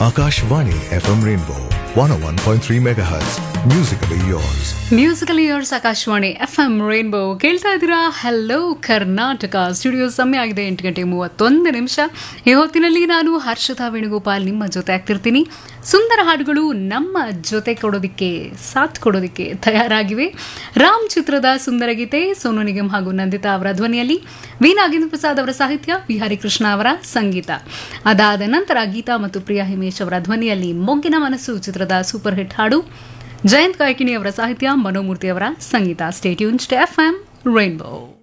Akashvani FM Rainbow 101.3 MHz. Musically yours. Musically yours Akashvani F M rainbow ಕೇಳ್ತಾ ಇದ್ದೀರಾ hello Karnataka studio ಸಮಯ ಆಗಿದೆ ಎಂಟು ಗಂಟೆ ಮೂವತ್ತೊಂದು ನಿಮಿಷ ಈ ಹೊತ್ತಿನಲ್ಲಿ ನಾನು ಹರ್ಷಿತಾ ವೇಣುಗೋಪಾಲ್ ನಿಮ್ಮ ಜೊತೆ ಆಗ್ತಿರ್ತೀನಿ ಸುಂದರ ಹಾಡುಗಳು ನಮ್ಮ ಜೊತೆ ಕೊಡೋದಕ್ಕೆ ಸಾಥ್ ಕೊಡೋದಕ್ಕೆ ತಯಾರಾಗಿವೆ ರಾಮ್ ಚಿತ್ರದ ಸುಂದರ ಗೀತೆ ಸೋನು ನಿಗಮ್ ಹಾಗೂ ನಂದಿತಾ ಅವರ ಧ್ವನಿಯಲ್ಲಿ ವಿ ನಾಗೇಂದ್ರ ಪ್ರಸಾದ್ ಅವರ ಸಾಹಿತ್ಯ ವಿ ಹರಿಕೃಷ್ಣ ಅವರ ಸಂಗೀತ ಅದಾದ ನಂತರ ಗೀತಾ ಮತ್ತು ಪ್ರಿಯಾ ಹಿಮೇಶ್ ಅವರ ಧ್ವನಿಯಲ್ಲಿ ಮೊಗ್ಗಿನ ಮನಸ್ಸು ಚಿತ್ರದ ಸೂಪರ್ ಹಿಟ್ ಹಾಡು ಜಯಂತ್ ಕಾಯ್ಕಿಣಿ ಅವರ ಸಾಹಿತ್ಯ ಮನೋಮೂರ್ತಿ ಅವರ ಸಂಗೀತ ಸ್ಟೇಟ್ಯೂನ್ ಎಫ್ ಎಂ ರೈನ್ಬೋ